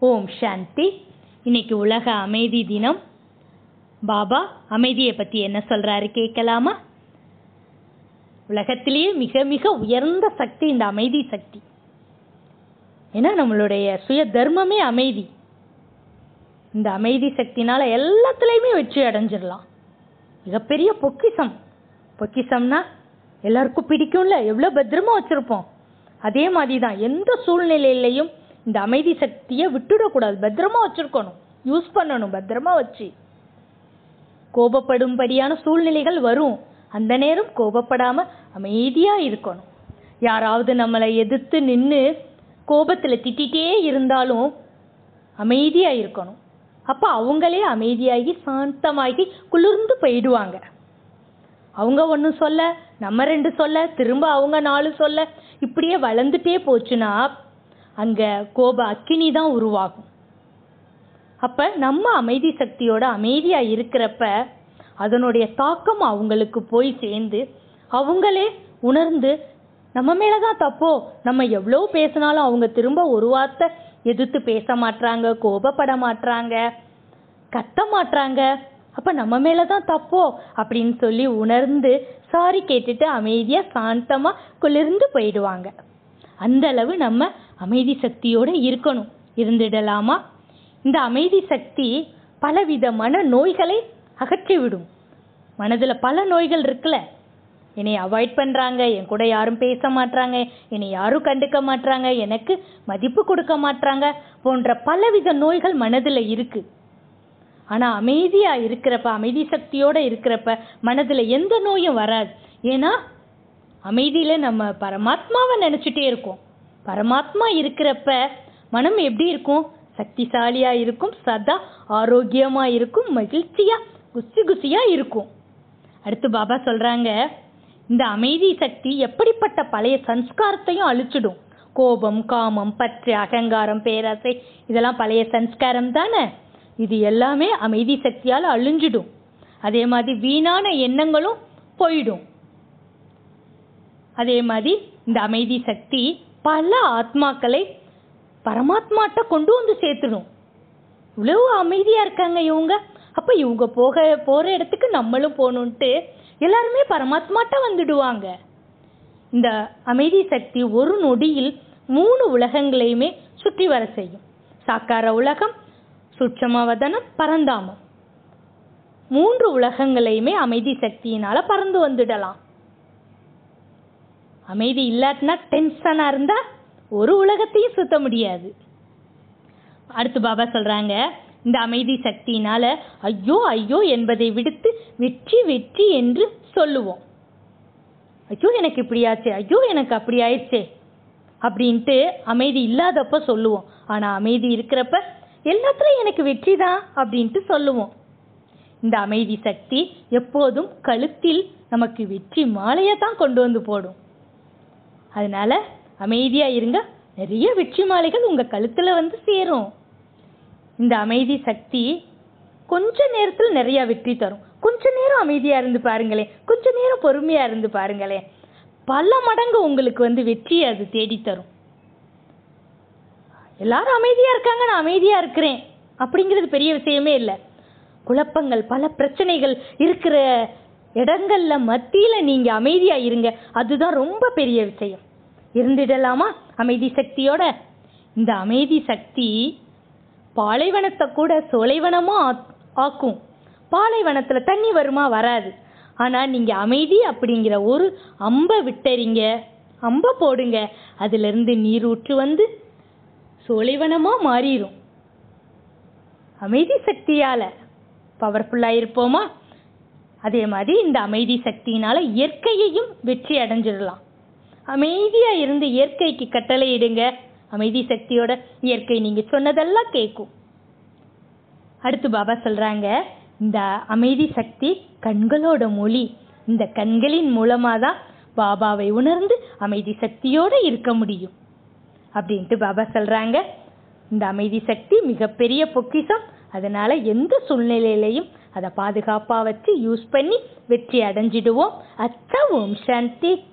ஓம் சாந்தி இன்னைக்கு உலக அமைதி தினம் பாபா அமைதியை பத்தி என்ன சொல்றாரு கேட்கலாமா உலகத்திலேயே மிக மிக உயர்ந்த சக்தி இந்த அமைதி சக்தி ஏன்னா நம்மளுடைய சுய தர்மமே அமைதி இந்த அமைதி சக்தினால எல்லாத்துலேயுமே வெற்றி அடைஞ்சிடலாம் மிகப்பெரிய பொக்கிஷம் பொக்கிஷம்னா எல்லாருக்கும் பிடிக்கும்ல எவ்வளோ பத்திரமா வச்சிருப்போம் அதே மாதிரி தான் எந்த சூழ்நிலையிலையும் இந்த அமைதி சக்தியை விட்டுடக்கூடாது பத்திரமா வச்சிருக்கணும் யூஸ் பண்ணணும் பத்திரமா வச்சு கோபப்படும்படியான சூழ்நிலைகள் வரும் அந்த நேரம் கோபப்படாம அமைதியா இருக்கணும் யாராவது நம்மளை எதிர்த்து நின்று கோபத்துல திட்டிகிட்டே இருந்தாலும் அமைதியா இருக்கணும் அப்ப அவங்களே அமைதியாகி சாந்தமாகி குளிர்ந்து போயிடுவாங்க அவங்க ஒன்று சொல்ல நம்ம ரெண்டு சொல்ல திரும்ப அவங்க நாலு சொல்ல இப்படியே வளர்ந்துட்டே போச்சுன்னா அங்க கோப அக்கினி தான் உருவாகும் அப்ப நம்ம அமைதி சக்தியோட அமைதியா இருக்கிறப்ப அதனுடைய தாக்கம் அவங்களுக்கு போய் சேர்ந்து அவங்களே உணர்ந்து நம்ம மேலதான் தப்போ நம்ம எவ்வளோ பேசினாலும் அவங்க திரும்ப ஒரு வார்த்தை எதிர்த்து பேச மாட்றாங்க கோபப்பட மாட்றாங்க கத்த மாட்றாங்க அப்ப நம்ம மேலதான் தப்போ அப்படின்னு சொல்லி உணர்ந்து சாரி கேட்டுட்டு அமைதியா சாந்தமா குளிர்ந்து போயிடுவாங்க அந்த அளவு நம்ம அமைதி சக்தியோட இருக்கணும் இருந்துடலாமா இந்த அமைதி சக்தி பலவிதமான நோய்களை அகற்றிவிடும் மனதுல பல நோய்கள் இருக்குல்ல என்னை அவாய்ட் பண்றாங்க என் கூட யாரும் பேச மாட்றாங்க என்னை யாரும் கண்டுக்க மாட்றாங்க எனக்கு மதிப்பு கொடுக்க மாட்றாங்க போன்ற பலவித நோய்கள் மனதுல இருக்கு ஆனா அமைதியா இருக்கிறப்ப அமைதி சக்தியோட இருக்கிறப்ப மனதுல எந்த நோயும் வராது ஏன்னா அமைதியில நம்ம பரமாத்மாவை நினைச்சிட்டே இருக்கோம் பரமாத்மா இருக்கிறப்ப மனம் எப்படி இருக்கும் சக்திசாலியா இருக்கும் சதா ஆரோக்கியமா இருக்கும் மகிழ்ச்சியா குசி குசியா இருக்கும் அடுத்து பாபா சொல்றாங்க இந்த அமைதி சக்தி எப்படிப்பட்ட பழைய சன்ஸ்காரத்தையும் அழிச்சிடும் கோபம் காமம் பற்று அகங்காரம் பேராசை இதெல்லாம் பழைய சன்ஸ்காரம் தானே இது எல்லாமே அமைதி சக்தியால் அழிஞ்சிடும் அதே மாதிரி வீணான எண்ணங்களும் போயிடும் அதே மாதிரி இந்த அமைதி சக்தி பல ஆத்மாக்களை பரமாத்மாட்ட கொண்டு வந்து சேர்த்துடும் இவ்வளவு அமைதியா இருக்காங்க இவங்க அப்ப இவங்க போக போற இடத்துக்கு நம்மளும் போகணுன்ட்டு எல்லாருமே பரமாத்மாட்ட வந்துடுவாங்க இந்த அமைதி சக்தி ஒரு நொடியில் மூணு உலகங்களையுமே சுற்றி வர செய்யும் சாக்கார உலகம் சுட்சமவதனம் பரந்தாமம் மூன்று உலகங்களையுமே அமைதி சக்தியினால பறந்து வந்துடலாம் அமைதி இல்லாட்டினா டென்ஷனா இருந்தா ஒரு உலகத்தையும் சுத்த முடியாது அடுத்து பாபா சொல்றாங்க இந்த அமைதி சக்தியினால ஐயோ ஐயோ என்பதை விடுத்து வெற்றி வெற்றி என்று சொல்லுவோம் ஐயோ எனக்கு இப்படியாச்சே ஐயோ எனக்கு அப்படி ஆயிடுச்சே அப்படின்ட்டு அமைதி இல்லாதப்ப சொல்லுவோம் ஆனா அமைதி இருக்கிறப்ப எல்லாத்துலயும் எனக்கு வெற்றி தான் அப்படின்ட்டு சொல்லுவோம் இந்த அமைதி சக்தி எப்போதும் கழுத்தில் நமக்கு வெற்றி மாலையை தான் கொண்டு வந்து போடும் அதனால அமைதியா இருங்க நிறைய வெற்றி மாலைகள் உங்க கழுத்துல வந்து சேரும் இந்த அமைதி சக்தி கொஞ்ச நேரத்துல நிறைய வெற்றி தரும் கொஞ்ச நேரம் அமைதியா இருந்து பாருங்களேன் கொஞ்ச நேரம் பொறுமையா இருந்து பாருங்களேன் பல மடங்கு உங்களுக்கு வந்து வெற்றியை அது தேடி தரும் எல்லாரும் அமைதியா இருக்காங்க நான் அமைதியா இருக்கிறேன் அப்படிங்கிறது பெரிய விஷயமே இல்லை குழப்பங்கள் பல பிரச்சனைகள் இருக்கிற இடங்கள்ல மத்தியில நீங்க அமைதியா இருங்க அதுதான் ரொம்ப பெரிய விஷயம் இருந்துடலாமா அமைதி சக்தியோட இந்த அமைதி சக்தி பாலைவனத்தை கூட சோலைவனமா ஆக்கும் பாலைவனத்துல தண்ணி வருமா வராது ஆனா நீங்க அமைதி அப்படிங்கிற ஒரு அம்ப விட்டறீங்க அம்ப போடுங்க அதுல இருந்து நீரூற்று வந்து சோலைவனமா மாறிடும் அமைதி சக்தியால பவர்ஃபுல்லா இருப்போமா அதே மாதிரி இந்த அமைதி சக்தியினால இயற்கையையும் வெற்றி அடைஞ்சிடலாம் அமைதியா இருந்து இயற்கைக்கு கட்டளையிடுங்க அமைதி சக்தியோட இயற்கை நீங்க சொன்னதெல்லாம் கேட்கும் அடுத்து பாபா சொல்றாங்க இந்த அமைதி சக்தி கண்களோட மொழி இந்த கண்களின் மூலமா தான் பாபாவை உணர்ந்து அமைதி சக்தியோட இருக்க முடியும் அப்படின்ட்டு பாபா சொல்றாங்க இந்த அமைதி சக்தி மிகப்பெரிய பொக்கிஷம் அதனால எந்த சூழ்நிலையிலையும் அதை பாதுகாப்பா வச்சு யூஸ் பண்ணி வெற்றி அடைஞ்சிடுவோம் அச்சா ஓம் சாந்தி